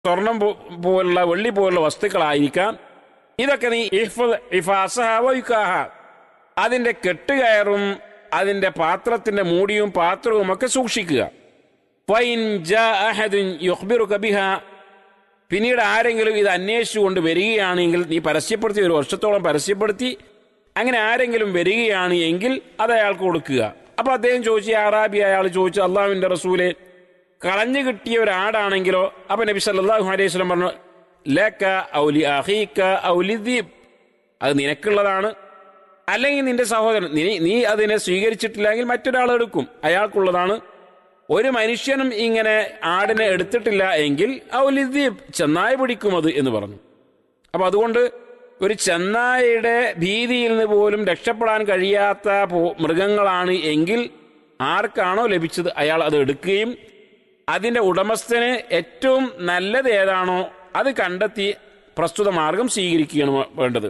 സ്വർണം പോ- പോലുള്ള വെള്ളി പോലുള്ള വസ്തുക്കളായിരിക്കാം ഇതൊക്കെ നീ ഇഹ്ഫദ് ഇഫാസഹ വയുക്കാഹ അതിന്റെ കെട്ടുകയറും അതിന്റെ പാത്രത്തിന്റെ മൂടിയും പാത്രവും ഒക്കെ സൂക്ഷിക്കുക ഫൈൻ ജാ അഹദുൻ യുഖ്ബിറുക ബിഹാ പിന്നീട് ആരെങ്കിലും ഇത് അന്വേഷിച്ചുകൊണ്ട് വരികയാണെങ്കിൽ നീ പരസ്യപ്പെടുത്തി ഒരു വർഷത്തോളം പരസ്യപ്പെടുത്തി അങ്ങനെ ആരെങ്കിലും വരികയാണ് എങ്കിൽ അത് അയാൾക്ക് കൊടുക്കുക അപ്പൊ അദ്ദേഹം ചോദിച്ചു അറാബി അയാൾ ചോദിച്ചു അള്ളാഹുവിന്റെ റസൂലെ കളഞ്ഞു കിട്ടിയ ഒരു ആടാണെങ്കിലോ അപ്പൊ നബി സല്ലല്ലാഹു അലൈഹി വസല്ലം പറഞ്ഞു ലക ഔലി അഹീക ഔലി ദീബ് അത് നിനക്കുള്ളതാണ് അല്ലെങ്കിൽ നിന്റെ സഹോദരൻ നീ നീ അതിനെ സ്വീകരിച്ചിട്ടില്ലെങ്കിൽ മറ്റൊരാൾ എടുക്കും അയാൾക്കുള്ളതാണ് ഒരു മനുഷ്യനും ഇങ്ങനെ ആടിനെ എടുത്തിട്ടില്ല എങ്കിൽ ഔലിദ്ദീപ് ചെന്നായ പിടിക്കും അത് എന്ന് പറഞ്ഞു അപ്പൊ അതുകൊണ്ട് ഒരു ചെന്നായയുടെ ഭീതിയിൽ നിന്ന് പോലും രക്ഷപ്പെടാൻ കഴിയാത്ത പോ- മൃഗങ്ങളാണ് എങ്കിൽ ആർക്കാണോ ലഭിച്ചത് അയാൾ അത് എടുക്കുകയും അതിന്റെ ഉടമസ്ഥന് ഏറ്റവും നല്ലത് ഏതാണോ അത് കണ്ടെത്തി പ്രസ്തുത മാർഗം സ്വീകരിക്കുകയാണ് വേ- വേണ്ടത്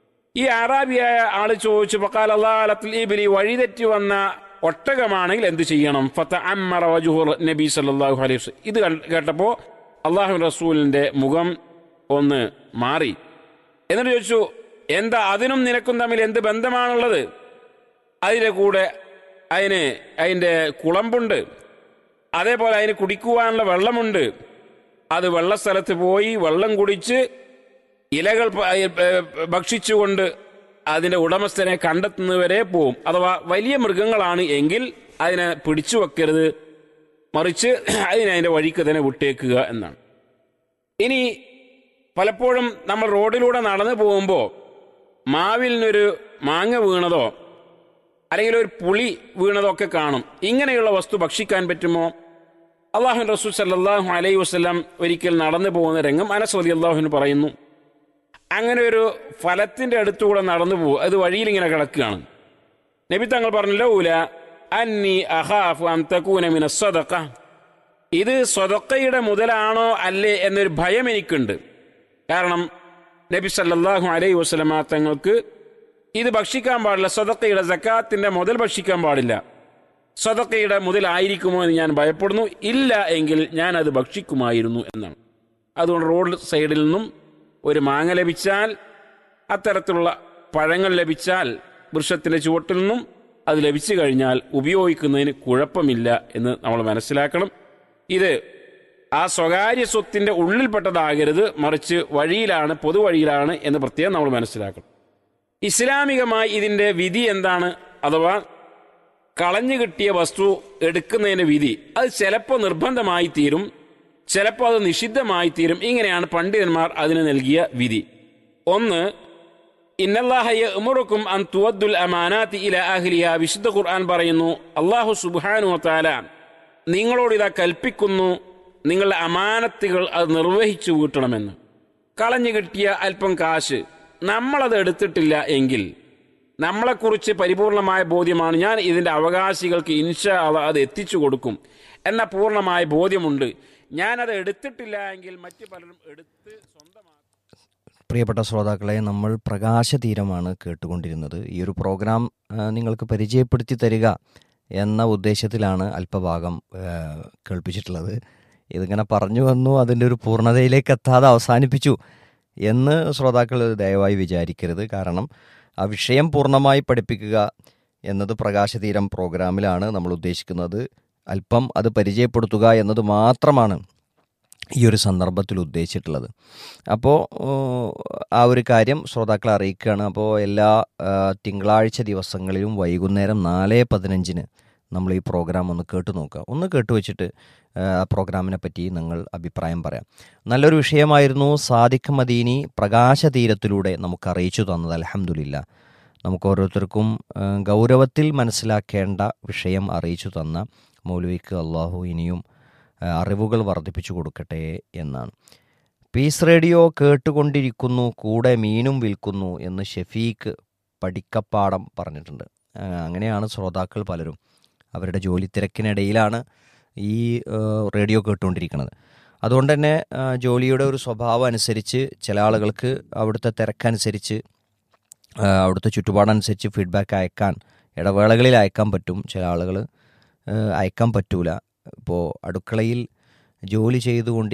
ഈ അറാബിയായ ആള് ചോദിച്ചു പക്കാൽ അള്ളാഹത്തിൽ ഇബിലി വഴിതെറ്റി വന്ന ഒട്ടകമാണെങ്കിൽ എന്ത് ചെയ്യണം ഫത്ത അമ്മറ വജുഹുർ നബി സല്ലല്ലാഹു അലൈഹി വസല്ലം ഇത് കണ്ട് കേട്ടപ്പോ അള്ളാഹു റസൂലിന്റെ മുഖം ഒന്ന് മാറി എന്നിട്ട് ചോദിച്ചു എന്താ അതിനും നിനക്കും തമ്മിൽ എന്ത് ബന്ധമാണുള്ളത് അതിന്റെ കൂടെ അതിന് അതിന്റെ കുളമ്പുണ്ട് അതേപോലെ അതിന് കുടിക്കുവാനുള്ള വെള്ളമുണ്ട് അത് വെള്ളസ്ഥലത്ത് പോയി വെള്ളം കുടിച്ച് ഇലകൾ പ- ഏ, ഏ, ഭക്ഷിച്ചുകൊണ്ട് അതിന്റെ ഉടമസ്ഥനെ കണ്ടെത്തുന്നവരെ പോവും അഥവാ വലിയ മൃഗങ്ങളാണ് എങ്കിൽ അതിനെ പിടിച്ചു വെക്കരുത് മറിച്ച് അതിനെ അതിന്റെ വഴിക്ക് തന്നെ വിട്ടേക്കുക എന്നാണ് ഇനി പലപ്പോഴും നമ്മൾ റോഡിലൂടെ നടന്നു പോകുമ്പോൾ മാവിൽ നിന്നൊരു മാങ്ങ വീണതോ അല്ലെങ്കിൽ ഒരു പുളി വീണതോ ഒക്കെ കാണും ഇങ്ങനെയുള്ള വസ്തു ഭക്ഷിക്കാൻ പറ്റുമോ അള്ളാഹു റസൂൽ സല്ലാഹു അലൈഹി വസ്ലം ഒരിക്കൽ നടന്നു പോകുന്ന രംഗം അനസ് അലി അള്ളാഹുവിന് പറയുന്നു അങ്ങനെ ഒരു ഫലത്തിന്റെ അടുത്തുകൂടെ നടന്നു പോകും അത് വഴിയിൽ ഇങ്ങനെ കിടക്കുകയാണ് നബി തങ്ങൾ പറഞ്ഞു ലൗല അന്നി അഹാഫു അൻ തകൂന മിന സ്വതക്ക ഇത് സ്വതക്കയുടെ മുതലാണോ അല്ലേ എന്നൊരു ഭയം എനിക്കുണ്ട് കാരണം നബി സല്ലല്ലാഹു അലൈഹി വസല്ലമ തങ്ങൾക്ക് ഇത് ഭക്ഷിക്കാൻ പാടില്ല സ്വതക്കയുടെ സക്കാത്തിന്റെ മുതൽ ഭക്ഷിക്കാൻ പാടില്ല സ്വതക്കയുടെ മുതലായിരിക്കുമോ എന്ന് ഞാൻ ഭയപ്പെടുന്നു ഇല്ല എങ്കിൽ ഞാൻ അത് ഭക്ഷിക്കുമായിരുന്നു എന്നാണ് അതുകൊണ്ട് റോഡ് സൈഡിൽ നിന്നും ഒരു മാങ്ങ ലഭിച്ചാൽ അത്തരത്തിലുള്ള പഴങ്ങൾ ലഭിച്ചാൽ വൃക്ഷത്തിന്റെ ചുവട്ടിൽ നിന്നും അത് ലഭിച്ചു കഴിഞ്ഞാൽ ഉപയോഗിക്കുന്നതിന് കുഴപ്പമില്ല എന്ന് നമ്മൾ മനസ്സിലാക്കണം ഇത് ആ സ്വകാര്യ സ്വത്തിന്റെ ഉള്ളിൽപ്പെട്ടതാകരുത് മറിച്ച് വഴിയിലാണ് പൊതുവഴിയിലാണ് എന്ന് പ്രത്യേകം നമ്മൾ മനസ്സിലാക്കണം ഇസ്ലാമികമായി ഇതിന്റെ വിധി എന്താണ് അഥവാ കളഞ്ഞു കിട്ടിയ വസ്തു എടുക്കുന്നതിന് വിധി അത് ചിലപ്പോൾ നിർബന്ധമായി തീരും ചിലപ്പോൾ അത് നിഷിദ്ധമായി തീരും ഇങ്ങനെയാണ് പണ്ഡിതന്മാർ അതിന് നൽകിയ വിധി ഒന്ന് ഇന്നല്ലാഹയ ഉമറുക്കും അൻ തുവദ്ദുൽ അമാനാത്തി ഇല അഹ്ലിയ വിശുദ്ധ ഖുർആൻ പറയുന്നു അള്ളാഹു സുബ്ഹാനു താല നിങ്ങളോട് ഇതാ കൽപ്പിക്കുന്നു നിങ്ങളുടെ അമാനത്തുകൾ അത് നിർവഹിച്ചു വീട്ടണമെന്ന് കളഞ്ഞു കിട്ടിയ അല്പം കാശ് നമ്മളത് എടുത്തിട്ടില്ല എങ്കിൽ നമ്മളെക്കുറിച്ച് പരിപൂർണമായ ബോധ്യമാണ് ഞാൻ ഇതിന്റെ അവകാശികൾക്ക് ഇൻഷാ അള്ളാ അത് എത്തിച്ചു കൊടുക്കും എന്ന പൂർണ്ണമായ ബോധ്യമുണ്ട് ഞാനത് എടുത്തിട്ടില്ല എങ്കിൽ മറ്റു പലരും എടുത്ത് സ്വന്തമാക്കും പ്രിയപ്പെട്ട ശ്രോതാക്കളെ നമ്മൾ പ്രകാശതീരമാണ് കേട്ടുകൊണ്ടിരുന്നത് ഈ ഒരു പ്രോഗ്രാം ആ, നിങ്ങൾക്ക് പരിചയപ്പെടുത്തി തരിക എന്ന ഉദ്ദേശത്തിലാണ് അല്പഭാഗം ആ, കേൾപ്പിച്ചിട്ടുള്ളത് ഇതിങ്ങനെ പറഞ്ഞു വന്നു അതിൻ്റെ ഒരു പൂർണ്ണതയിലേക്ക് എത്താതെ അവസാനിപ്പിച്ചു എന്ന് ശ്രോതാക്കൾ ദയവായി വിചാരിക്കരുത് കാരണം ആ വിഷയം പൂർണ്ണമായി പഠിപ്പിക്കുക എന്നത് പ്രകാശതീരം പ്രോഗ്രാമിലാണ് നമ്മൾ ഉദ്ദേശിക്കുന്നത് അല്പം അത് പരിചയപ്പെടുത്തുക എന്നത് മാത്രമാണ് ഈ ഒരു സന്ദർഭത്തിൽ ഉദ്ദേശിച്ചിട്ടുള്ളത് അപ്പോൾ ആ ഒരു കാര്യം ശ്രോതാക്കളെ അറിയിക്കുകയാണ് അപ്പോൾ എല്ലാ ആ, തിങ്കളാഴ്ച ദിവസങ്ങളിലും വൈകുന്നേരം നാല് പതിനഞ്ചിന് നമ്മൾ ഈ പ്രോഗ്രാം ഒന്ന് കേട്ടു നോക്കുക ഒന്ന് കേട്ടു വെച്ചിട്ട് ആ പ്രോഗ്രാമിനെ പറ്റി നിങ്ങൾ അഭിപ്രായം പറയാം നല്ലൊരു വിഷയമായിരുന്നു സാദിഖ് മദീനി പ്രകാശതീരത്തിലൂടെ നമുക്ക് അറിയിച്ചു തന്നത് അലഹമുല്ല നമുക്ക് ഓരോരുത്തർക്കും ആ, ഗൗരവത്തിൽ മനസ്സിലാക്കേണ്ട വിഷയം അറിയിച്ചു തന്ന മൗലവിക്ക് അള്ളാഹു ഇനിയും ആ, അറിവുകൾ വർദ്ധിപ്പിച്ചു കൊടുക്കട്ടെ എന്നാണ് പീസ് റേഡിയോ കേട്ടുകൊണ്ടിരിക്കുന്നു കൂടെ മീനും വിൽക്കുന്നു എന്ന് ഷെഫീഖ് പഠിക്കപ്പാടം പറഞ്ഞിട്ടുണ്ട് ആ, അങ്ങനെയാണ് ശ്രോതാക്കൾ പലരും അവരുടെ ജോലി തിരക്കിനിടയിലാണ് ഈ ആ, റേഡിയോ കേട്ടുകൊണ്ടിരിക്കുന്നത് അതുകൊണ്ട് തന്നെ ആ, ജോലിയുടെ ഒരു സ്വഭാവം അനുസരിച്ച് ചില ആളുകൾക്ക് അവിടുത്തെ തിരക്കനുസരിച്ച് ആ, അവിടുത്തെ ചുറ്റുപാടനുസരിച്ച് ഫീഡ്ബാക്ക് അയക്കാൻ ഇടവേളകളിൽ അയക്കാൻ പറ്റും ചില ആളുകൾ അയക്കാൻ പറ്റൂല ഇപ്പോൾ അടുക്കളയിൽ ജോലി ചെയ്തുകൊണ്ടിരിക്കെ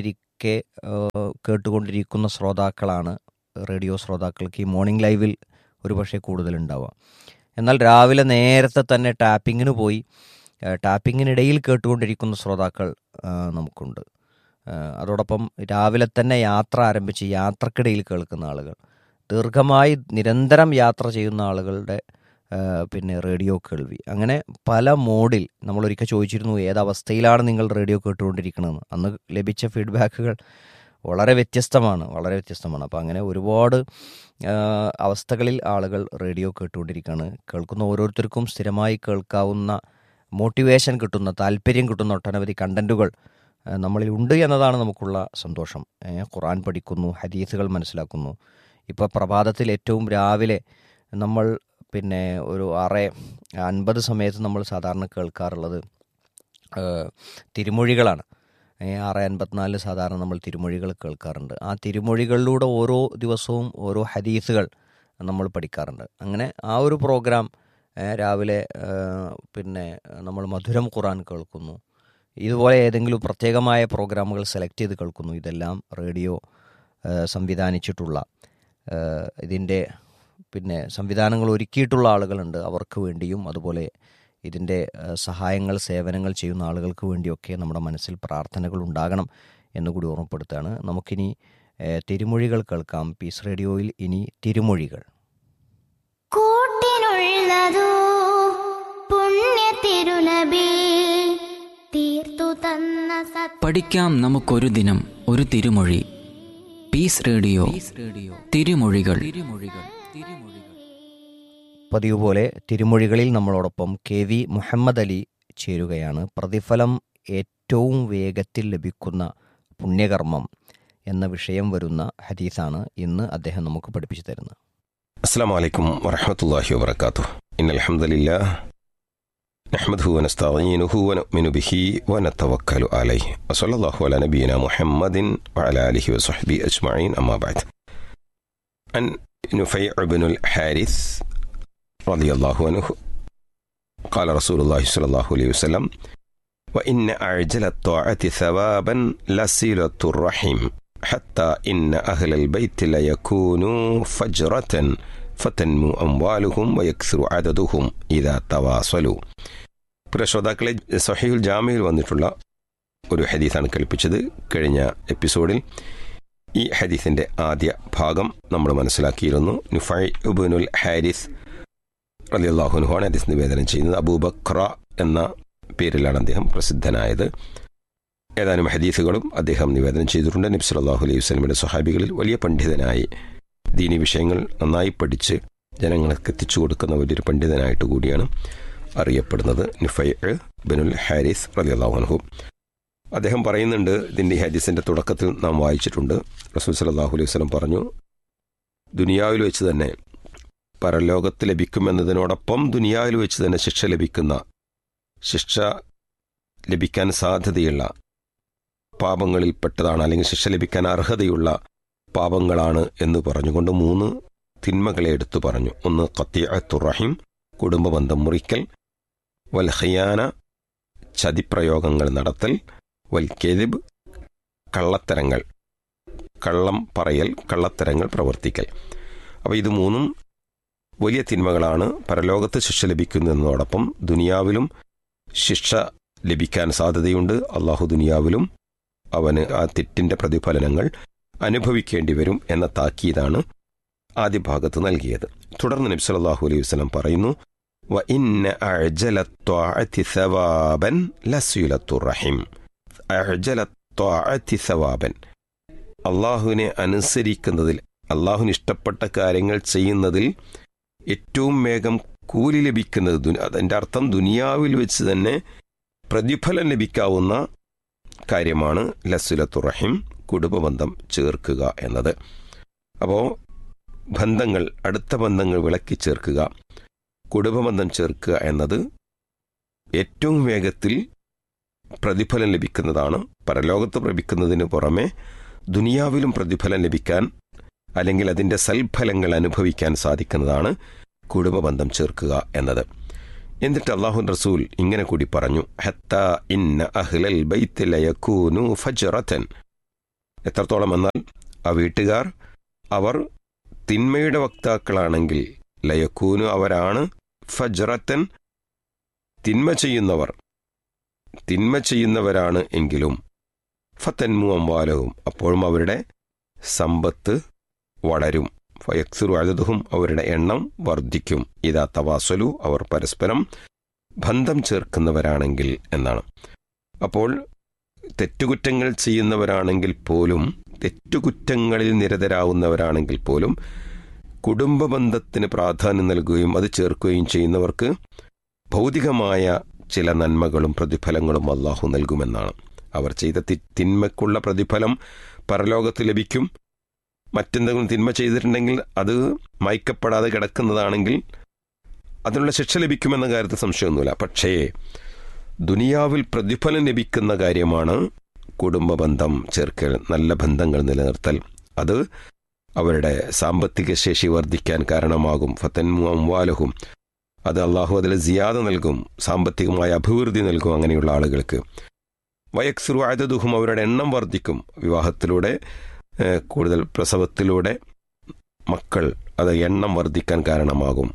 ഒക്കെ ഏഹ്, കേട്ടുകൊണ്ടിരിക്കുന്ന ശ്രോതാക്കളാണ് റേഡിയോ ശ്രോതാക്കൾക്ക് ഈ മോർണിംഗ് ലൈവിൽ ഒരുപക്ഷെ കൂടുതലുണ്ടാവുക എന്നാൽ രാവിലെ നേരത്തെ തന്നെ ടാപ്പിങ്ങിന് പോയി ഏഹ്, ടാപ്പിങ്ങിനിടയിൽ കേട്ടുകൊണ്ടിരിക്കുന്ന ശ്രോതാക്കൾ ഏഹ്, നമുക്കുണ്ട് ഏഹ്, അതോടൊപ്പം രാവിലെ തന്നെ യാത്ര ആരംഭിച്ച് യാത്രക്കിടയിൽ കേൾക്കുന്ന ആളുകൾ ദീർഘമായി നിരന്തരം യാത്ര ചെയ്യുന്ന ആളുകളുടെ ഏഹ്, പിന്നെ റേഡിയോ കേൾവി അങ്ങനെ പല മോഡിൽ നമ്മൾ ഒരിക്കൽ ചോദിച്ചിരുന്നു ഏതവസ്ഥയിലാണ് നിങ്ങൾ റേഡിയോ കേട്ടുകൊണ്ടിരിക്കണമെന്ന് അന്ന് ലഭിച്ച ഫീഡ്ബാക്കുകൾ വളരെ വ്യത്യസ്തമാണ് വളരെ വ്യത്യസ്തമാണ് അപ്പോൾ അങ്ങനെ ഒരുപാട് ഏഹ്, അവസ്ഥകളിൽ ആളുകൾ റേഡിയോ കേട്ടുകൊണ്ടിരിക്കുകയാണ് കേൾക്കുന്ന ഓരോരുത്തർക്കും സ്ഥിരമായി കേൾക്കാവുന്ന മോട്ടിവേഷൻ കിട്ടുന്ന താല്പര്യം കിട്ടുന്ന ഒട്ടനവധി കണ്ടന്റുകൾ ഏഹ്, നമ്മളിൽ ഉണ്ട് എന്നതാണ് നമുക്കുള്ള സന്തോഷം ഏഹ്, ഖുറാൻ പഠിക്കുന്നു ഹദീസുകൾ മനസ്സിലാക്കുന്നു ഇപ്പോൾ പ്രഭാതത്തിൽ ഏറ്റവും രാവിലെ നമ്മൾ പിന്നെ ഒരു ആറ് അൻപത് സമയത്ത് നമ്മൾ സാധാരണ കേൾക്കാറുള്ളത് ഏഹ്, തിരുമൊഴികളാണ് ഏഹ്, ആറ് അൻപത്തിനാലിന് സാധാരണ നമ്മൾ തിരുമൊഴികൾ കേൾക്കാറുണ്ട് ആ തിരുമൊഴികളിലൂടെ ഓരോ ദിവസവും ഓരോ ഹദീസുകൾ നമ്മൾ പഠിക്കാറുണ്ട് അങ്ങനെ ആ ഒരു പ്രോഗ്രാം ഏഹ്, രാവിലെ ഏഹ്, പിന്നെ നമ്മൾ മധുരം ഖുറാൻ കേൾക്കുന്നു ഇതുപോലെ ഏതെങ്കിലും പ്രത്യേകമായ പ്രോഗ്രാമുകൾ സെലക്ട് ചെയ്ത് കേൾക്കുന്നു ഇതെല്ലാം റേഡിയോ ഏഹ്, സംവിധാനിച്ചിട്ടുള്ള ഏഹ്, ഇതിൻ്റെ പിന്നെ സംവിധാനങ്ങൾ ഒരുക്കിയിട്ടുള്ള ആളുകളുണ്ട് അവർക്ക് വേണ്ടിയും അതുപോലെ ഇതിൻ്റെ ഏഹ്, സഹായങ്ങൾ സേവനങ്ങൾ ചെയ്യുന്ന ആളുകൾക്ക് വേണ്ടിയൊക്കെ നമ്മുടെ മനസ്സിൽ പ്രാർത്ഥനകൾ ഉണ്ടാകണം എന്നുകൂടി ഓർമ്മപ്പെടുത്തുകയാണ് നമുക്കിനി ഏഹ്, തിരുമൊഴികൾ കേൾക്കാം പീസ് റേഡിയോയിൽ ഇനി തിരുമൊഴികൾ കൂട്ടിനുള്ളതോ പുണ്യ തിരുനബി തീർത്തു തന്ന സത് പഠിക്കാം നമുക്കൊരു ദിനം ഒരു തിരുമൊഴി പീസ് റേഡിയോ തിരുമൊഴികൾ തിരുമൊഴികൾ തിരുമൊഴികൾ പതിവ് പോലെ തിരുമൊഴികളിൽ നമ്മളോടൊപ്പം കെ വി മുഹമ്മദ് അലി ചേരുകയാണ് പ്രതിഫലം ഏറ്റവും വേഗത്തിൽ ലഭിക്കുന്ന പുണ്യകർമ്മം എന്ന വിഷയം വരുന്ന ഹദീസാണ് ഇന്ന് അദ്ദേഹം നമുക്ക് പഠിപ്പിച്ചു തരുന്നത് السلام عليكم ورحمة الله وبركاته إن الحمد لله نحمده ونستعينه ونؤمن به ونتوكل عليه وصلى الله على نبينا محمد وعلى آله وصحبه أجمعين أما بعد عن نفيع بن الحارث رضي الله عنه قال رسول الله صلى الله عليه وسلم وإن أعجل الطاعة ثوابا لصلة الرحم حتى إن أهل البيت ليكونوا فجرة فتنمو أموالهم ويكثر عددهم إذا تواصلوا പ്രിയ ശ്രോതാക്കളെ സഹീൽ ജാമയിൽ വന്നിട്ടുള്ള ഒരു ഹദീസാണ് കേൾപ്പിച്ചത് കഴിഞ്ഞ എപ്പിസോഡിൽ ഈ ഹദീസിന്റെ ആദ്യ ഭാഗം നമ്മൾ മനസ്സിലാക്കിയിരുന്നു നുഫൈ ഉബുനുൽ ഹാരിസ് റലിയല്ലാഹുനുഹാണ് ഹദീസ് നിവേദനം ചെയ്യുന്നത് അബൂബക്ര എന്ന പേരിലാണ് അദ്ദേഹം പ്രസിദ്ധനായത് ഏതാനും ഹദീസുകളും അദ്ദേഹം നിവേദനം ചെയ്തിട്ടുണ്ട് നബി സല്ലല്ലാഹു അലൈഹി വസല്ലമയുടെ സ്വഹാബികളിൽ വലിയ പണ്ഡിതനായി ദീനി വിഷയങ്ങൾ നന്നായി പഠിച്ച് ജനങ്ങൾക്ക് എത്തിച്ചു കൊടുക്കുന്ന വലിയൊരു പണ്ഡിതനായിട്ട് കൂടിയാണ് അറിയപ്പെടുന്നത് നിഫൈ ബിനുൽ ഹാരിസ് റളിയല്ലാഹു അൻഹു അദ്ദേഹം പറയുന്നുണ്ട് ഇതിൻ്റെ ഈ ഹദീസിൻ്റെ തുടക്കത്തിൽ നാം വായിച്ചിട്ടുണ്ട് റസൂൽ സല്ലല്ലാഹു അലൈഹി വസല്ലം പറഞ്ഞു ദുനിയാവിൽ വെച്ച് തന്നെ പരലോകത്ത് ലഭിക്കുമെന്നതിനോടൊപ്പം ദുനിയാവിൽ വെച്ച് തന്നെ ശിക്ഷ ലഭിക്കുന്ന ശിക്ഷ ലഭിക്കാൻ സാധ്യതയുള്ള പാപങ്ങളിൽപ്പെട്ടതാണ് അല്ലെങ്കിൽ ശിക്ഷ ലഭിക്കാൻ അർഹതയുള്ള പാപങ്ങളാണ് എന്ന് പറഞ്ഞുകൊണ്ട് മൂന്ന് തിന്മകളെ എടുത്തു പറഞ്ഞു ഒന്ന് കത്തിയത്തുറഹിം കുടുംബബന്ധം മുറിക്കൽ വൽ ഖിയാന ചതിപ്രയോഗങ്ങൾ നടത്തൽ വൽ കെതിബ് കള്ളത്തരങ്ങൾ കള്ളം പറയൽ കള്ളത്തരങ്ങൾ പ്രവർത്തിക്കൽ അപ്പോൾ ഇത് മൂന്നും വലിയ തിന്മകളാണ് പരലോകത്ത് ശിക്ഷ ലഭിക്കുന്നതിനോടൊപ്പം ദുനിയാവിലും ശിക്ഷ ലഭിക്കാൻ സാധ്യതയുണ്ട് അള്ളാഹു ദുനിയാവിലും അവന് ആ തെറ്റിന്റെ പ്രതിഫലനങ്ങൾ അനുഭവിക്കേണ്ടി വരും എന്ന താക്കീതാണ് ആദ്യ ഭാഗത്ത് നൽകിയത് തുടർന്ന് നബി സല്ലല്ലാഹു അലൈഹി വസല്ലം പറയുന്നു വ ഇന്ന അഅ്ജല ത്വാഅത്തി സവാബൻ ലസ്യുലത്തുർ റഹിം അഅ്ജല ത്വാഅത്തി സവാബൻ അള്ളാഹുവിനെ അനുസരിക്കുന്നതിൽ അള്ളാഹുവിന് ഇഷ്ടപ്പെട്ട കാര്യങ്ങൾ ചെയ്യുന്നതിൽ ഏറ്റവും വേഗം കൂലി ലഭിക്കുന്നത് ദുനി- അതിന്റെ അർത്ഥം ദുനിയാവിൽ വെച്ച് തന്നെ പ്രതിഫലം ലഭിക്കാവുന്ന കാര്യമാണ് ലസുലത്തുറഹിം കുടുംബബന്ധം ചേർക്കുക എന്നത് അപ്പോൾ ബന്ധങ്ങൾ അടുത്ത ബന്ധങ്ങൾ വിളക്കി ചേർക്കുക കുടുംബബന്ധം ചേർക്കുക എന്നത് ഏറ്റവും വേഗത്തിൽ പ്രതിഫലം ലഭിക്കുന്നതാണ് പരലോകത്ത് ലഭിക്കുന്നതിന് പുറമെ ദുനിയാവിലും പ്രതിഫലം ലഭിക്കാൻ അല്ലെങ്കിൽ അതിൻ്റെ സൽഫലങ്ങൾ അനുഭവിക്കാൻ സാധിക്കുന്നതാണ് കുടുംബബന്ധം ചേർക്കുക എന്നത് എന്നിട്ട് അള്ളാഹു റസൂൽ ഇങ്ങനെ കൂടി പറഞ്ഞു ഹത്ത ഇന്ന അഹ്ലൽ ബൈത്ത് ലയകൂനു ഫജ്റതൻ എത്രത്തോളം എന്നാൽ ആ വീട്ടുകാർ അവർ തിന്മയുടെ വക്താക്കളാണെങ്കിൽ ലയക്കൂനു അവരാണ് ഫജ്റത്തൻ തിന്മ ചെയ്യുന്നവർ തിന്മ ചെയ്യുന്നവരാണ് എങ്കിലും ഫത്തന്മു അമ്വാലവും അപ്പോഴും അവരുടെ സമ്പത്ത് വളരും ഫയക്സുറു അഴുതും അവരുടെ എണ്ണം വർദ്ധിക്കും ഇതാ തവാസലു അവർ പരസ്പരം ബന്ധം ചേർക്കുന്നവരാണെങ്കിൽ എന്നാണ് അപ്പോൾ തെറ്റുകുറ്റങ്ങൾ ചെയ്യുന്നവരാണെങ്കിൽ പോലും തെറ്റുകുറ്റങ്ങളിൽ നിരതരാവുന്നവരാണെങ്കിൽ പോലും കുടുംബ ബന്ധത്തിന് പ്രാധാന്യം നൽകുകയും അത് ചേർക്കുകയും ചെയ്യുന്നവർക്ക് ഭൗതികമായ ചില നന്മകളും പ്രതിഫലങ്ങളും അള്ളാഹു നൽകുമെന്നാണ് അവർ ചെയ്ത തി- തിന്മയ്ക്കുള്ള പ്രതിഫലം പരലോകത്ത് ലഭിക്കും മറ്റെന്തെങ്കിലും തിന്മ ചെയ്തിട്ടുണ്ടെങ്കിൽ അത് മയക്കപ്പെടാതെ കിടക്കുന്നതാണെങ്കിൽ അതിനുള്ള ശിക്ഷ ലഭിക്കുമെന്ന കാര്യത്തിൽ സംശയമൊന്നുമില്ല പക്ഷേ ദുനിയാവിൽ പ്രതിഫലം ലഭിക്കുന്ന കാര്യമാണ് കുടുംബ ബന്ധം ചേർക്കൽ നല്ല ബന്ധങ്ങൾ നിലനിർത്തൽ അത് അവരുടെ സാമ്പത്തിക ശേഷി വർദ്ധിക്കാൻ കാരണമാകും ഫത്തൻമു അംവാലഹും അത് അള്ളാഹു അതിൽ സിയാദ നൽകും സാമ്പത്തികമായ അഭിവൃദ്ധി നൽകും അങ്ങനെയുള്ള ആളുകൾക്ക് വയക്സുറു ആയതുഹും അവരുടെ എണ്ണം വർദ്ധിക്കും വിവാഹത്തിലൂടെ ഏഹ്, കൂടുതൽ പ്രസവത്തിലൂടെ മക്കൾ അത് എണ്ണം വർദ്ധിക്കാൻ കാരണമാകും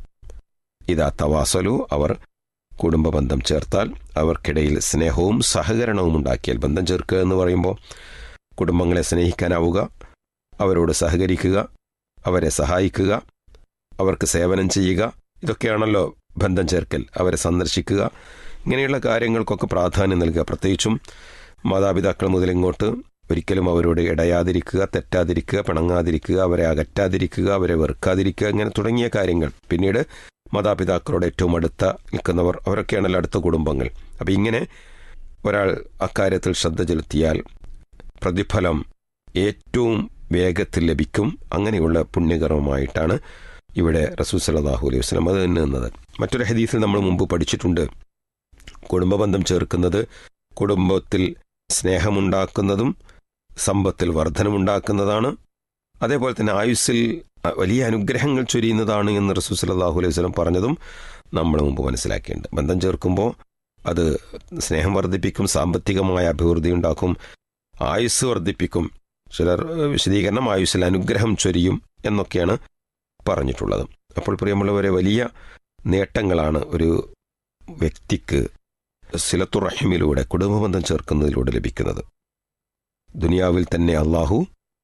ഇതാ തവാസലു അവർ കുടുംബ ബന്ധം ചേർത്താൽ അവർക്കിടയിൽ സ്നേഹവും സഹകരണവും ഉണ്ടാക്കിയാൽ ബന്ധം ചേർക്കുക എന്ന് പറയുമ്പോൾ കുടുംബങ്ങളെ സ്നേഹിക്കാനാവുക അവരോട് സഹകരിക്കുക അവരെ സഹായിക്കുക അവർക്ക് സേവനം ചെയ്യുക ഇതൊക്കെയാണല്ലോ ബന്ധം ചേർക്കൽ അവരെ സന്ദർശിക്കുക ഇങ്ങനെയുള്ള കാര്യങ്ങൾക്കൊക്കെ പ്രാധാന്യം നൽകുക പ്രത്യേകിച്ചും മാതാപിതാക്കൾ മുതലിങ്ങോട്ട് ഒരിക്കലും അവരോട് ഇടയാതിരിക്കുക തെറ്റാതിരിക്കുക പിണങ്ങാതിരിക്കുക അവരെ അകറ്റാതിരിക്കുക അവരെ വെറുക്കാതിരിക്കുക ഇങ്ങനെ തുടങ്ങിയ കാര്യങ്ങൾ പിന്നീട് മാതാപിതാക്കളോട് ഏറ്റവും അടുത്ത നിൽക്കുന്നവർ അവരൊക്കെയാണല്ലോ അടുത്ത കുടുംബങ്ങൾ അപ്പം ഇങ്ങനെ ഒരാൾ അക്കാര്യത്തിൽ ശ്രദ്ധ ചെലുത്തിയാൽ പ്രതിഫലം ഏറ്റവും വേഗത്തിൽ ലഭിക്കും അങ്ങനെയുള്ള പുണ്യകർമ്മമായിട്ടാണ് ഇവിടെ റസൂൽ സലാഹു അലൈഹി വസ്ലം അത് തന്നെ നിന്നത് മറ്റൊരു ഹദീസിൽ നമ്മൾ മുമ്പ് പഠിച്ചിട്ടുണ്ട് കുടുംബബന്ധം ചേർക്കുന്നത് കുടുംബത്തിൽ സ്നേഹമുണ്ടാക്കുന്നതും സമ്പത്തിൽ വർധനമുണ്ടാക്കുന്നതാണ് അതേപോലെ തന്നെ ആയുസ്സിൽ അ, വലിയ അനുഗ്രഹങ്ങൾ ചൊരിയുന്നതാണ് എന്ന് റസൂൽ സലാഹു അലൈഹി വസ്ലം പറഞ്ഞതും നമ്മൾ മുമ്പ് മനസ്സിലാക്കിയിട്ടുണ്ട് ബന്ധം ചേർക്കുമ്പോൾ അത് സ്നേഹം വർദ്ധിപ്പിക്കും സാമ്പത്തികമായ അഭിവൃദ്ധി ഉണ്ടാക്കും ആയുസ് വർദ്ധിപ്പിക്കും ചിലർ ഏഹ്, വിശദീകരണം ആയുസ്സിൽ അനുഗ്രഹം ചൊരിയും എന്നൊക്കെയാണ് പറഞ്ഞിട്ടുള്ളത് അപ്പോൾ പ്രിയമുള്ളവരെ വലിയ നേട്ടങ്ങളാണ് ഒരു വ്യക്തിക്ക് സിലത്തുറഹിമിലൂടെ കുടുംബബന്ധം ചേർക്കുന്നതിലൂടെ ലഭിക്കുന്നത് ദുനിയാവിൽ തന്നെ അള്ളാഹു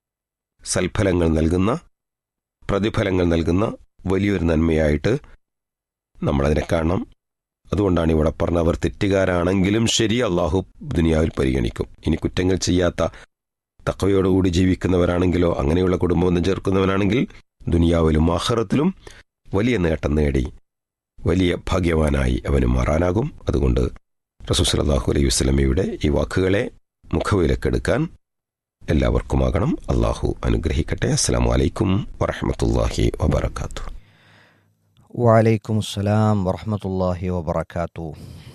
സൽഫലങ്ങൾ നൽകുന്ന പ്രതിഫലങ്ങൾ നൽകുന്ന വലിയൊരു നന്മയായിട്ട് നമ്മളതിനെ കാണണം അതുകൊണ്ടാണ് ഇവിടെ പറഞ്ഞ അവർ തെറ്റുകാരാണെങ്കിലും ശരി അള്ളാഹു ദുനിയാവിൽ പരിഗണിക്കും ഇനി കുറ്റങ്ങൾ ചെയ്യാത്ത തക്കവയോടുകൂടി ജീവിക്കുന്നവരാണെങ്കിലോ അങ്ങനെയുള്ള കുടുംബബന്ധം ചേർക്കുന്നവനാണെങ്കിൽ ദുനിയാവിലും ആഹ്റത്തിലും വലിയ നേട്ടം നേടി വലിയ ഭാഗ്യവാനായി അവന് മാറാനാകും അതുകൊണ്ട് റസൂൽ സല്ലല്ലാഹു അലൈഹി വസല്ലമയുടെ ഈ വാക്കുകളെ മുഖവിലക്കെടുക്കാൻ എല്ലാവർക്കുമാകണം അള്ളാഹു അനുഗ്രഹിക്കട്ടെ അസ്സലാമു അലൈക്കും വറഹമത്തല്ലാഹി വബർക്കാത്തു വലൈക്കും അസ്സലാം വറഹമത്തല്ലാഹി വബർക്കാത്തു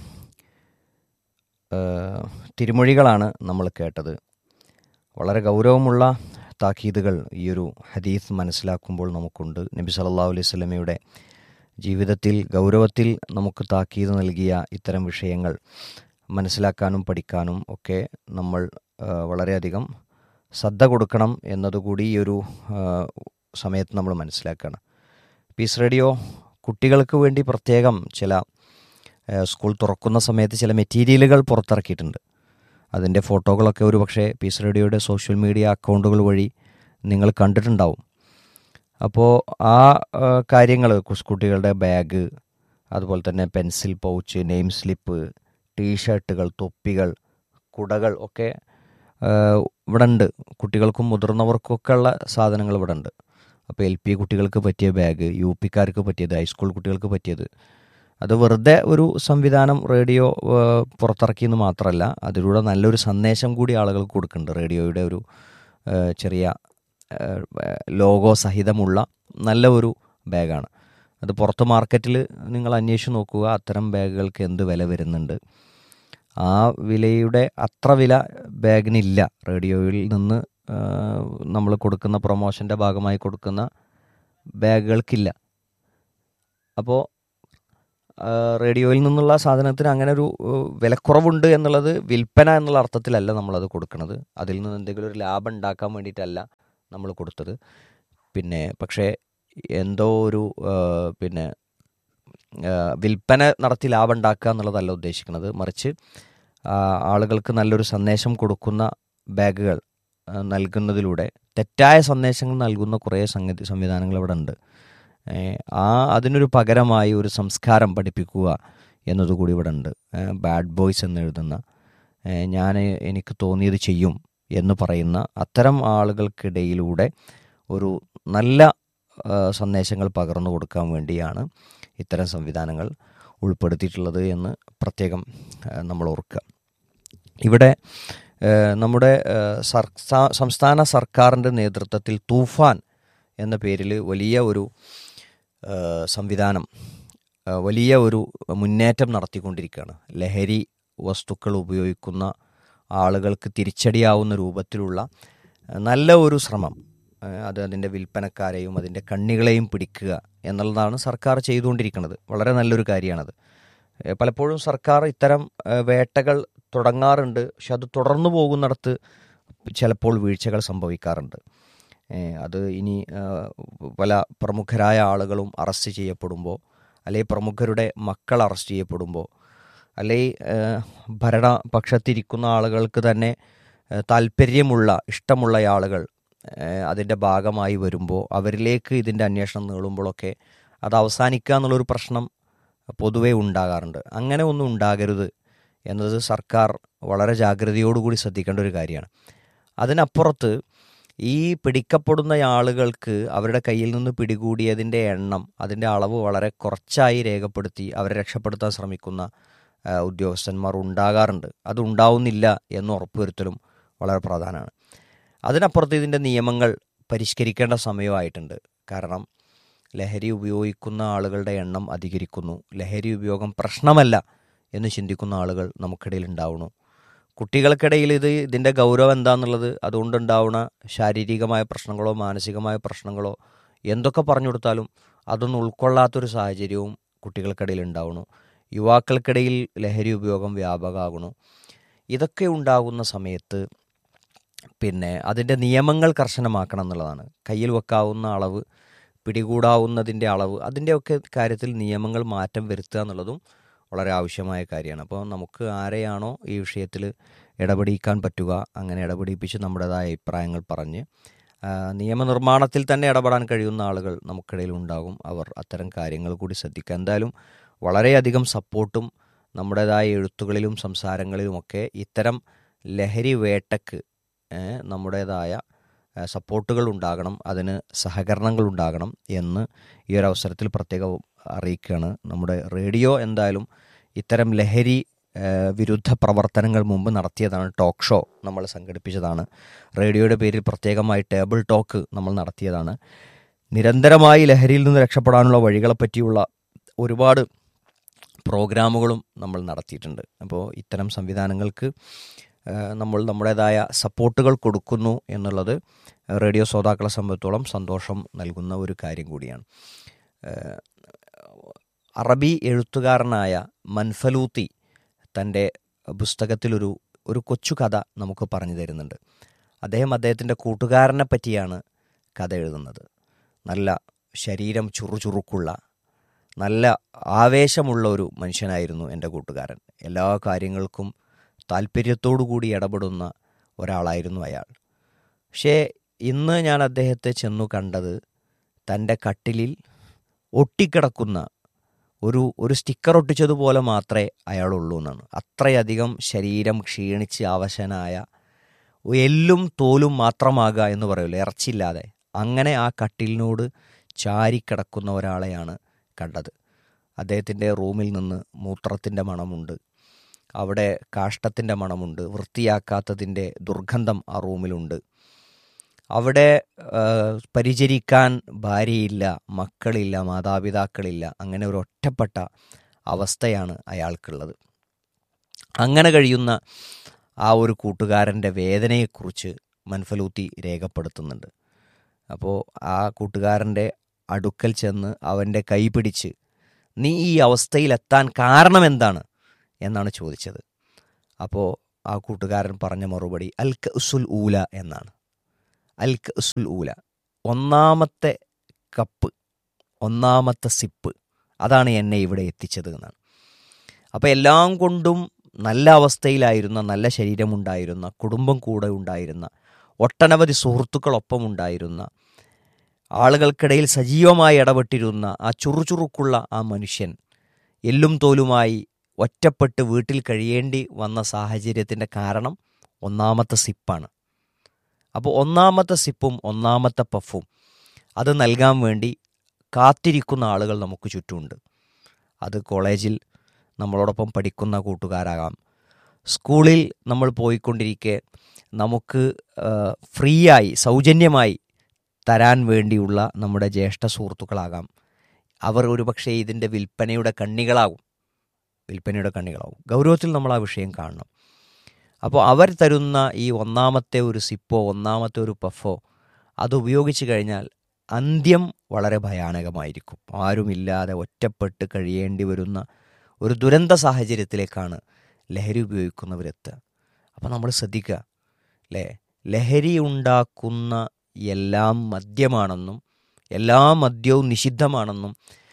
തിരുമൊഴികളാണ് നമ്മൾ കേട്ടത് വളരെ ഗൗരവമുള്ള താക്കീതുകൾ ഈ ഒരു ഹദീസ് മനസ്സിലാക്കുമ്പോൾ നമുക്കുണ്ട് നബി സല്ലല്ലാഹു അലൈഹി സ്വലമയുടെ ജീവിതത്തിൽ ഗൗരവത്തിൽ നമുക്ക് താക്കീത് നൽകിയ ഇത്തരം വിഷയങ്ങൾ മനസ്സിലാക്കാനും പഠിക്കാനും ഒക്കെ നമ്മൾ ആ, വളരെയധികം ശ്രദ്ധ കൊടുക്കണം എന്നതുകൂടി ഈ ഒരു ആ, സമയത്ത് നമ്മൾ മനസ്സിലാക്കണം പീസ് റേഡിയോ കുട്ടികൾക്ക് വേണ്ടി പ്രത്യേകം ചില ആ, സ്കൂൾ തുറക്കുന്ന സമയത്ത് ചില മെറ്റീരിയലുകൾ പുറത്തിറക്കിയിട്ടുണ്ട് അതിൻ്റെ ഫോട്ടോകളൊക്കെ ഒരു പക്ഷേ പീസ് റേഡിയോയുടെ സോഷ്യൽ മീഡിയ അക്കൗണ്ടുകൾ വഴി നിങ്ങൾ കണ്ടിട്ടുണ്ടാവും അപ്പോൾ ആ കാര്യങ്ങൾ കുട്ടികളുടെ ബാഗ് അതുപോലെ തന്നെ പെൻസിൽ പൗച്ച് നെയിം സ്ലിപ്പ് ടീഷർട്ടുകൾ തൊപ്പികൾ കുടകൾ ഒക്കെ ആ, ഇവിടെ ഉണ്ട് കുട്ടികൾക്കും മുതിർന്നവർക്കൊക്കെ ഉള്ള സാധനങ്ങൾ ഇവിടെ ഉണ്ട് അപ്പോൾ എൽ പി കുട്ടികൾക്ക് പറ്റിയ ബാഗ് യു പിക്കാർക്ക് പറ്റിയത് ഹൈസ്കൂൾ കുട്ടികൾക്ക് പറ്റിയത് അത് വെറുതെ ഒരു സംവിധാനം റേഡിയോ ആ, പുറത്തിറക്കിയെന്ന് മാത്രമല്ല അതിലൂടെ നല്ലൊരു സന്ദേശം കൂടി ആളുകൾക്ക് കൊടുക്കുന്നുണ്ട് റേഡിയോയുടെ ഒരു ആ, ചെറിയ ആ, ലോഗോ സഹിതമുള്ള നല്ല ഒരു ബാഗാണ് അത് പുറത്ത് മാർക്കറ്റിൽ നിങ്ങൾ അന്വേഷിച്ച് നോക്കുക അത്തരം ബാഗുകൾക്ക് എന്ത് വില വരുന്നുണ്ട് ആ വിലയുടെ അത്ര വില ബാഗിനില്ല റേഡിയോയിൽ നിന്ന് നമ്മൾ കൊടുക്കുന്ന പ്രൊമോഷൻ്റെ ഭാഗമായി കൊടുക്കുന്ന ബാഗുകൾക്കില്ല അപ്പോൾ ആ, റേഡിയോയിൽ നിന്നുള്ള സാധനത്തിന് അങ്ങനെ ഒരു ഏഹ്, വിലക്കുറവുണ്ട് എന്നുള്ളത് വിൽപ്പന എന്നുള്ള അർത്ഥത്തിലല്ല നമ്മളത് കൊടുക്കുന്നത് അതിൽ നിന്ന് എന്തെങ്കിലും ഒരു ലാഭം ഉണ്ടാക്കാൻ വേണ്ടിയിട്ടല്ല നമ്മൾ കൊടുത്തത് പിന്നെ പക്ഷേ എന്തോ ഒരു ആ, പിന്നെ ആ, വിൽപ്പന നടത്തി ലാഭം ഉണ്ടാക്കുക എന്നുള്ളതല്ല ഉദ്ദേശിക്കുന്നത് മറിച്ച് ആ, ആളുകൾക്ക് നല്ലൊരു സന്ദേശം കൊടുക്കുന്ന ബാഗുകൾ ആ, നൽകുന്നതിലൂടെ തെറ്റായ സന്ദേശങ്ങൾ നൽകുന്ന കുറേ സംഗതി സംവിധാനങ്ങൾ ഇവിടെ ഉണ്ട് ഏ, ആ അതിനൊരു പകരമായി ഒരു സംസ്കാരം പഠിപ്പിക്കുക എന്നതുകൂടി ഇവിടെ ഉണ്ട് ബാഡ് ബോയ്സ് എന്ന് എഴുതുന്ന ഞാൻ എനിക്ക് തോന്നിയത് ചെയ്യും എന്ന് പറയുന്ന അത്തരം ആളുകൾക്കിടയിലൂടെ ഒരു നല്ല ആ, സന്ദേശങ്ങൾ പകർന്നു കൊടുക്കാൻ വേണ്ടിയാണ് ഇത്തരം സംവിധാനങ്ങൾ ഉൾപ്പെടുത്തിയിട്ടുള്ളത് എന്ന് പ്രത്യേകം ആ, നമ്മൾ ഓർക്കുക ഇവിടെ ആ, നമ്മുടെ ആ, സർ- സ- സംസ്ഥാന സർക്കാരിൻ്റെ നേതൃത്വത്തിൽ തൂഫാൻ എന്ന പേരിൽ വലിയ ഒരു ആ, സംവിധാനം ആ, വലിയ ഒരു മുന്നേറ്റം നടത്തിക്കൊണ്ടിരിക്കുകയാണ് ലഹരി വസ്തുക്കൾ ഉപയോഗിക്കുന്ന ആളുകൾക്ക് തിരിച്ചടിയാവുന്ന രൂപത്തിലുള്ള ആ, നല്ല ഒരു ശ്രമം ആ, അത് അതിൻ്റെ വിൽപ്പനക്കാരെയും അതിൻ്റെ കണ്ണികളെയും പിടിക്കുക എന്നുള്ളതാണ് സർക്കാർ ചെയ്തുകൊണ്ടിരിക്കുന്നത് വളരെ നല്ലൊരു കാര്യമാണത് ഏ, പലപ്പോഴും സർക്കാർ ഇത്തരം ആ, വേട്ടകൾ തുടങ്ങാറുണ്ട് പക്ഷെ അത് തുടർന്നു പോകുന്നിടത്ത് ചിലപ്പോൾ വീഴ്ചകൾ സംഭവിക്കാറുണ്ട് ഏ, അത് ഇനി ആ, പല പ്രമുഖരായ ആളുകളും അറസ്റ്റ് ചെയ്യപ്പെടുമ്പോൾ അല്ലെങ്കിൽ പ്രമുഖരുടെ മക്കൾ അറസ്റ്റ് ചെയ്യപ്പെടുമ്പോൾ അല്ലെങ്കിൽ ഭരണപക്ഷത്തിരിക്കുന്ന ആളുകൾക്ക് തന്നെ ഏ, താല്പര്യമുള്ള ഇഷ്ടമുള്ള ആളുകൾ അതിൻ്റെ ഭാഗമായി വരുമ്പോൾ അവരിലേക്ക് ഇതിൻ്റെ അന്വേഷണം നീളുമ്പോഴൊക്കെ അത് അവസാനിക്കുക എന്നുള്ളൊരു പ്രശ്നം പൊതുവേ ഉണ്ടാകാറുണ്ട് അങ്ങനെ ഒന്നും ഉണ്ടാകരുത് എന്നത് സർക്കാർ വളരെ ജാഗ്രതയോടുകൂടി ശ്രദ്ധിക്കേണ്ട ഒരു കാര്യമാണ് അതിനപ്പുറത്ത് ഈ പിടിക്കപ്പെടുന്ന ആളുകൾക്ക് അവരുടെ കയ്യിൽ നിന്ന് പിടികൂടിയതിൻ്റെ എണ്ണം അതിൻ്റെ അളവ് വളരെ കുറച്ചായി രേഖപ്പെടുത്തി അവരെ രക്ഷപ്പെടുത്താൻ ശ്രമിക്കുന്ന ആ, ഉദ്യോഗസ്ഥന്മാർ ഉണ്ടാകാറുണ്ട് അത് ഉണ്ടാവുന്നില്ല എന്ന് ഉറപ്പുവരുത്തലും വളരെ പ്രധാനമാണ് അതിനപ്പുറത്ത് ഇതിൻ്റെ നിയമങ്ങൾ പരിഷ്കരിക്കേണ്ട സമയമായിട്ടുണ്ട് കാരണം ലഹരി ഉപയോഗിക്കുന്ന ആളുകളുടെ എണ്ണം അധികരിക്കുന്നു ലഹരി ഉപയോഗം പ്രശ്നമല്ല എന്ന് ചിന്തിക്കുന്ന ആളുകൾ നമുക്കിടയിൽ ഉണ്ടാവുന്നു കുട്ടികൾക്കിടയിൽ ഇത് ഇതിൻ്റെ ഗൗരവം എന്താണെന്നുള്ളത് അതുകൊണ്ടുണ്ടാവുന്ന ശാരീരികമായ പ്രശ്നങ്ങളോ മാനസികമായ പ്രശ്നങ്ങളോ എന്തൊക്കെ പറഞ്ഞു കൊടുത്താലും അതൊന്നും ഉൾക്കൊള്ളാത്തൊരു സാഹചര്യവും കുട്ടികൾക്കിടയിൽ ഉണ്ടാവുന്നു യുവാക്കൾക്കിടയിൽ ലഹരി ഉപയോഗം വ്യാപകമാകുന്നു ഇതൊക്കെ ഉണ്ടാകുന്ന സമയത്ത് പിന്നെ അതിൻ്റെ നിയമങ്ങൾ കർശനമാക്കണം എന്നുള്ളതാണ് കയ്യിൽ വെക്കാവുന്ന അളവ് പിടികൂടാവുന്നതിൻ്റെ അളവ് അതിൻ്റെയൊക്കെ കാര്യത്തിൽ നിയമങ്ങൾ മാറ്റം വരുത്തുക എന്നുള്ളതും വളരെ ആവശ്യമായ കാര്യമാണ് അപ്പോൾ നമുക്ക് ആരെയാണോ ഈ വിഷയത്തിൽ ഇടപെടിക്കാൻ പറ്റുക അങ്ങനെ ഇടപെടിപ്പിച്ച് നമ്മുടേതായ അഭിപ്രായങ്ങൾ പറഞ്ഞ് ആ, നിയമനിർമ്മാണത്തിൽ തന്നെ ഇടപെടാൻ കഴിയുന്ന ആളുകൾ നമുക്കിടയിൽ ഉണ്ടാകും അവർ അത്തരം കാര്യങ്ങൾ കൂടി ശ്രദ്ധിക്കുക എന്തായാലും വളരെയധികം സപ്പോർട്ടും നമ്മുടേതായ എഴുത്തുകളിലും സംസാരങ്ങളിലുമൊക്കെ ഇത്തരം ലഹരി വേട്ടക്ക് ഏ, നമ്മുടേതായ ഏ, സപ്പോർട്ടുകൾ ഉണ്ടാകണം അതിന് സഹകരണങ്ങൾ ഉണ്ടാകണം എന്ന് ഈ ഒരു അവസരത്തിൽ പ്രത്യേകം അറിയിക്കുകയാണ് നമ്മുടെ റേഡിയോ എന്തായാലും ഇത്തരം ലഹരി ഏ, വിരുദ്ധ പ്രവർത്തനങ്ങൾ മുമ്പ് നടത്തിയതാണ് ടോക്ക് ഷോ നമ്മൾ സംഘടിപ്പിച്ചതാണ് റേഡിയോയുടെ പേരിൽ പ്രത്യേകമായി ടേബിൾ ടോക്ക് നമ്മൾ നടത്തിയതാണ് നിരന്തരമായി ലഹരിയിൽ നിന്ന് രക്ഷപ്പെടാനുള്ള വഴികളെ പറ്റിയുള്ള ഒരുപാട് പ്രോഗ്രാമുകളും നമ്മൾ നടത്തിയിട്ടുണ്ട് അപ്പോൾ ഇത്തരം സംവിധാനങ്ങൾക്ക് ആ, നമ്മൾ നമ്മുടേതായ സപ്പോർട്ടുകൾ കൊടുക്കുന്നു എന്നുള്ളത് റേഡിയോ ശ്രോതാക്കളെ സംബന്ധിച്ചോളം സന്തോഷം നൽകുന്ന ഒരു കാര്യം കൂടിയാണ് ആ, അറബി എഴുത്തുകാരനായ മൻഫലൂത്തി തൻ്റെ പുസ്തകത്തിലൊരു ഒരു കൊച്ചു കഥ നമുക്ക് പറഞ്ഞു തരുന്നുണ്ട് അദ്ദേഹം അദ്ദേഹത്തിൻ്റെ കൂട്ടുകാരനെ പറ്റിയാണ് കഥ എഴുതുന്നത് നല്ല ശരീരം ചുറുചുറുക്കുള്ള നല്ല ആവേശമുള്ള ഒരു മനുഷ്യനായിരുന്നു എൻ്റെ കൂട്ടുകാരൻ എല്ലാ കാര്യങ്ങൾക്കും താല്പര്യത്തോടു കൂടി ഇടപെടുന്ന ഒരാളായിരുന്നു അയാൾ പക്ഷേ ഇന്ന് ഞാൻ അദ്ദേഹത്തെ ചെന്നു കണ്ടത് തൻ്റെ കട്ടിലിൽ ഒട്ടിക്കിടക്കുന്ന ഒരു ഒരു സ്റ്റിക്കർ ഒട്ടിച്ചതുപോലെ മാത്രമേ അയാളുള്ളൂ എന്നാണ് അത്രയധികം ശരീരം ക്ഷീണിച്ച് അവശനായ എല്ലും തോലും മാത്രമാകുക എന്ന് പറയുമല്ലോ ഇറച്ചില്ലാതെ അങ്ങനെ ആ കട്ടിലിനോട് ചാരിക്കിടക്കുന്ന ഒരാളെയാണ് കണ്ടത് അദ്ദേഹത്തിൻ്റെ റൂമിൽ നിന്ന് മൂത്രത്തിൻ്റെ മണമുണ്ട് അവിടെ കാഷ്ടത്തിൻ്റെ മണമുണ്ട് വൃത്തിയാക്കാത്തതിൻ്റെ ദുർഗന്ധം ആ റൂമിലുണ്ട് അവിടെ ആ, പരിചരിക്കാൻ ഭാര്യയില്ല മക്കളില്ല മാതാപിതാക്കളില്ല അങ്ങനെ ഒരു ഒറ്റപ്പെട്ട അവസ്ഥയാണ് അയാൾക്കുള്ളത് അങ്ങനെ കഴിയുന്ന ആ ഒരു കൂട്ടുകാരൻ്റെ വേദനയെക്കുറിച്ച് മൻഫലൂത്തി രേഖപ്പെടുത്തുന്നുണ്ട് അപ്പോൾ ആ കൂട്ടുകാരൻ്റെ അടുക്കൽ ചെന്ന് അവൻ്റെ കൈ പിടിച്ച് നീ ഈ അവസ്ഥയിലെത്താൻ കാരണം എന്താണ് എന്നാണ് ചോദിച്ചത് അപ്പോൾ ആ കൂട്ടുകാരൻ പറഞ്ഞ മറുപടി അൽ കസുൽ ഊല എന്നാണ് അൽ കസുൽ ഊല ഒന്നാമത്തെ കപ്പ് ഒന്നാമത്തെ സിപ്പ് അതാണ് എന്നെ ഇവിടെ എത്തിച്ചത് എന്നാണ് അപ്പോൾ എല്ലാം കൊണ്ടും നല്ല അവസ്ഥയിലായിരുന്ന നല്ല ശരീരമുണ്ടായിരുന്ന കുടുംബം കൂടെ ഉണ്ടായിരുന്ന ഒട്ടനവധി സുഹൃത്തുക്കളൊപ്പം ഉണ്ടായിരുന്ന ആളുകൾക്കിടയിൽ സജീവമായി ഇടപെട്ടിരുന്ന ആ ചുറുചുറുക്കുള്ള ആ മനുഷ്യൻ എല്ലും തോലുമായി ഒറ്റപ്പെട്ട് വീട്ടിൽ കഴിയേണ്ടി വന്ന സാഹചര്യത്തിൻ്റെ കാരണം ഒന്നാമത്തെ സിപ്പാണ് അപ്പോൾ ഒന്നാമത്തെ സിപ്പും ഒന്നാമത്തെ പഫും അത് നൽകാൻ വേണ്ടി കാത്തിരിക്കുന്ന ആളുകൾ നമുക്ക് ചുറ്റുമുണ്ട് അത് കോളേജിൽ നമ്മളോടൊപ്പം പഠിക്കുന്ന കൂട്ടുകാരാകാം സ്കൂളിൽ നമ്മൾ പോയിക്കൊണ്ടിരിക്കെ നമുക്ക് ഫ്രീ ആയി സൗജന്യമായി തരാൻ വേണ്ടിയുള്ള നമ്മുടെ ജ്യേഷ്ഠ സുഹൃത്തുക്കളാകാം അവർ ഒരുപക്ഷെ ഇതിൻ്റെ വിൽപ്പനയുടെ കണ്ണികളാകും വിൽപ്പനയുടെ കണ്ണികളാവും ഗൗരവത്തിൽ നമ്മൾ ആ വിഷയം കാണണം അപ്പോൾ അവർ തരുന്ന ഈ ഒന്നാമത്തെ ഒരു സിപ്പോ ഒന്നാമത്തെ ഒരു പഫോ അത് ഉപയോഗിച്ച് കഴിഞ്ഞാൽ അന്ത്യം വളരെ ഭയാനകമായിരിക്കും ആരുമില്ലാതെ ഒറ്റപ്പെട്ട് കഴിയേണ്ടി വരുന്ന ഒരു ദുരന്ത സാഹചര്യത്തിലേക്കാണ് ലഹരി ഉപയോഗിക്കുന്നവരെത്തുക അപ്പോൾ നമ്മൾ ശ്രദ്ധിക്കുക അല്ലേ ലഹരി ഉണ്ടാക്കുന്ന എല്ലാം മദ്യമാണെന്നും എല്ലാ മദ്യവും നിഷിദ്ധമാണെന്നും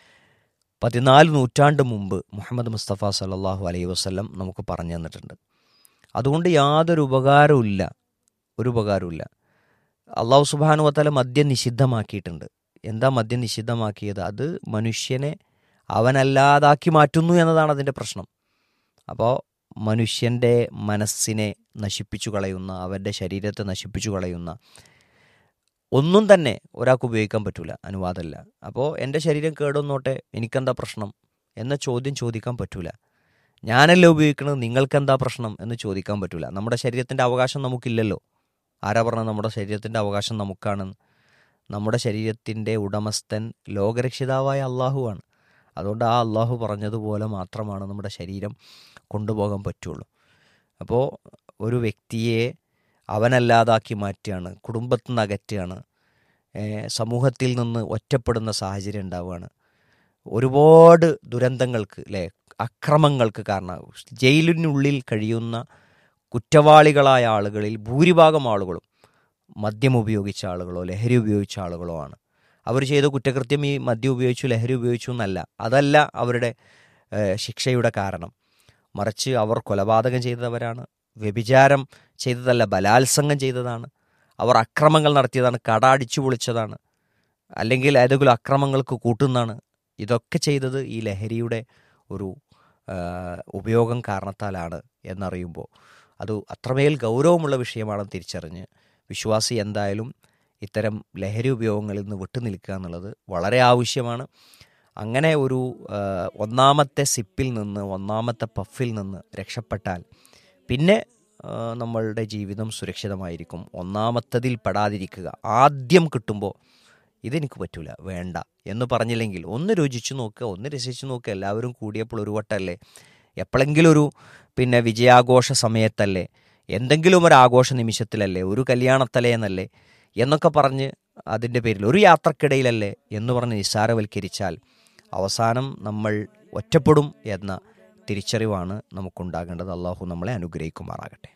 പതിനാല് നൂറ്റാണ്ട് മുമ്പ് മുഹമ്മദ് മുസ്തഫ സല്ലാഹു അലൈഹി വസ്ലം നമുക്ക് പറഞ്ഞു തന്നിട്ടുണ്ട് അതുകൊണ്ട് യാതൊരു ഉപകാരവുമില്ല ഒരു ഉപകാരവുമില്ല അള്ളാഹു സുബാനു വത്താല മദ്യം നിഷിദ്ധമാക്കിയിട്ടുണ്ട് എന്താ മദ്യം നിഷിദ്ധമാക്കിയത് അത് മനുഷ്യനെ അവനല്ലാതാക്കി മാറ്റുന്നു എന്നതാണ് അതിൻ്റെ പ്രശ്നം അപ്പോൾ മനുഷ്യൻ്റെ മനസ്സിനെ നശിപ്പിച്ചു കളയുന്ന അവൻ്റെ ശരീരത്തെ നശിപ്പിച്ചു കളയുന്ന ഒന്നും തന്നെ ഒരാൾക്ക് ഉപയോഗിക്കാൻ പറ്റില്ല അനുവാദമല്ല അപ്പോൾ എൻ്റെ ശരീരം കേടൊന്നോട്ടെ എനിക്കെന്താ പ്രശ്നം എന്ന ചോദ്യം ചോദിക്കാൻ പറ്റൂല ഞാനല്ലേ ഉപയോഗിക്കുന്നത് നിങ്ങൾക്കെന്താ പ്രശ്നം എന്ന് ചോദിക്കാൻ പറ്റൂല നമ്മുടെ ശരീരത്തിൻ്റെ അവകാശം നമുക്കില്ലല്ലോ ആരാ പറഞ്ഞത് നമ്മുടെ ശരീരത്തിൻ്റെ അവകാശം നമുക്കാണെന്ന് നമ്മുടെ ശരീരത്തിൻ്റെ ഉടമസ്ഥൻ ലോകരക്ഷിതാവായ അള്ളാഹുവാണ് അതുകൊണ്ട് ആ അള്ളാഹു പറഞ്ഞതുപോലെ മാത്രമാണ് നമ്മുടെ ശരീരം കൊണ്ടുപോകാൻ പറ്റുള്ളൂ അപ്പോൾ ഒരു വ്യക്തിയെ അവനല്ലാതാക്കി മാറ്റുകയാണ് കുടുംബത്തിൽ നിന്ന് അകറ്റുകയാണ് സമൂഹത്തിൽ നിന്ന് ഒറ്റപ്പെടുന്ന സാഹചര്യം ഉണ്ടാവുകയാണ് ഒരുപാട് ദുരന്തങ്ങൾക്ക് അല്ലേ അക്രമങ്ങൾക്ക് കാരണമാകും ജയിലിനുള്ളിൽ കഴിയുന്ന കുറ്റവാളികളായ ആളുകളിൽ ഭൂരിഭാഗം ആളുകളും മദ്യം ഉപയോഗിച്ച ആളുകളോ ലഹരി ഉപയോഗിച്ച ആളുകളോ ആണ് അവർ ചെയ്ത കുറ്റകൃത്യം ഈ മദ്യം ഉപയോഗിച്ചു ലഹരി ഉപയോഗിച്ചു എന്നല്ല അതല്ല അവരുടെ ശിക്ഷയുടെ കാരണം മറിച്ച് അവർ കൊലപാതകം ചെയ്തവരാണ് വ്യഭിചാരം ചെയ്തതല്ല ബലാത്സംഗം ചെയ്തതാണ് അവർ അക്രമങ്ങൾ നടത്തിയതാണ് കട അടിച്ചു പൊളിച്ചതാണ് അല്ലെങ്കിൽ ഏതെങ്കിലും അക്രമങ്ങൾക്ക് കൂട്ടുന്നതാണ് ഇതൊക്കെ ചെയ്തത് ഈ ലഹരിയുടെ ഒരു ഉപയോഗം കാരണത്താലാണ് എന്നറിയുമ്പോൾ അത് അത്രമേൽ ഗൗരവമുള്ള വിഷയമാണെന്ന് തിരിച്ചറിഞ്ഞ് വിശ്വാസി എന്തായാലും ഇത്തരം ലഹരി ഉപയോഗങ്ങളിൽ നിന്ന് വിട്ടുനിൽക്കുക എന്നുള്ളത് വളരെ ആവശ്യമാണ് അങ്ങനെ ഒരു ഒന്നാമത്തെ സിപ്പിൽ നിന്ന് ഒന്നാമത്തെ പഫിൽ നിന്ന് രക്ഷപ്പെട്ടാൽ പിന്നെ നമ്മളുടെ ജീവിതം സുരക്ഷിതമായിരിക്കും ഒന്നാമത്തതിൽ പെടാതിരിക്കുക ആദ്യം കിട്ടുമ്പോൾ ഇതെനിക്ക് പറ്റൂല വേണ്ട എന്ന് പറഞ്ഞില്ലെങ്കിൽ ഒന്ന് രുചിച്ചു നോക്കുക ഒന്ന് രസിച്ചു നോക്കുക എല്ലാവരും കൂടിയപ്പോൾ ഒരു വട്ടമല്ലേ എപ്പോഴെങ്കിലും ഒരു പിന്നെ വിജയാഘോഷ സമയത്തല്ലേ എന്തെങ്കിലും ഒരു ആഘോഷ നിമിഷത്തിലല്ലേ ഒരു കല്യാണത്തലേന്നല്ലേ എന്നൊക്കെ പറഞ്ഞ് അതിൻ്റെ പേരിൽ ഒരു യാത്രക്കിടയിലല്ലേ എന്ന് പറഞ്ഞ് നിസ്സാരവൽക്കരിച്ചാൽ അവസാനം നമ്മൾ ഒറ്റപ്പെടും എന്ന തിരിച്ചറിവാണ് നമുക്കുണ്ടാകേണ്ടത് അള്ളാഹു നമ്മളെ അനുഗ്രഹിക്കുമാറാകട്ടെ